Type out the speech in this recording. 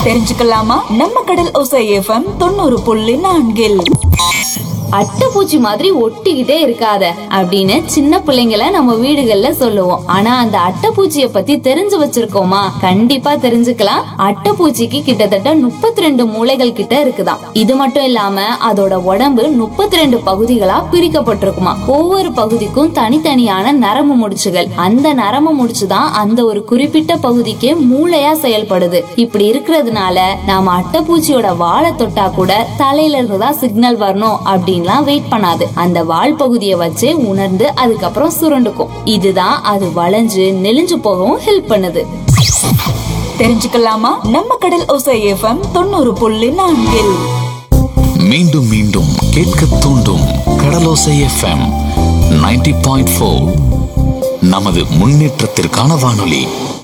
தெரிஞ்சுக்கலாமா நம்ம கடல் ஒசை எஃப்எம் தொண்ணூறு புள்ளி நான்கில் அட்டைப்பூச்சி மாதிரி ஒட்டிக்கிட்டே இருக்காத அப்படின்னு சின்ன பிள்ளைங்கள நம்ம வீடுகள்ல சொல்லுவோம் ஆனா அந்த அட்டைப்பூச்சிய பத்தி தெரிஞ்சு வச்சிருக்கோமா கண்டிப்பா தெரிஞ்சுக்கலாம் அட்டைப்பூச்சிக்கு கிட்டத்தட்ட முப்பத்தி ரெண்டு மூளைகள் கிட்ட இருக்குதாம் இது மட்டும் இல்லாம அதோட உடம்பு முப்பத்தி ரெண்டு பகுதிகளா பிரிக்கப்பட்டிருக்குமா ஒவ்வொரு பகுதிக்கும் தனித்தனியான நரம்பு முடிச்சுகள் அந்த நரம்பு முடிச்சுதான் அந்த ஒரு குறிப்பிட்ட பகுதிக்கு மூளையா செயல்படுது இப்படி இருக்கிறதுனால நாம அட்டைப்பூச்சியோட வாழை தொட்டா கூட தலையில இருந்து தான் சிக்னல் வரணும் அப்படின்லாம் வெயிட் பண்ணாது அந்த வால் பகுதியை வச்சு உணர்ந்து அதுக்கப்புறம் சுருண்டுக்கும் இதுதான் அது வளைஞ்சு நெளிஞ்சு போகவும் ஹெல்ப் பண்ணுது தெரிஞ்சுக்கலாமா நம்ம கடல் ஒசை எஃப்எம் தொண்ணூறு புள்ளி நான்கில் மீண்டும் மீண்டும் கேட்க தூண்டும் கடலோசை எஃப்எம் 90.4 பாயிண்ட் நமது முன்னேற்றத்திற்கான வானொலி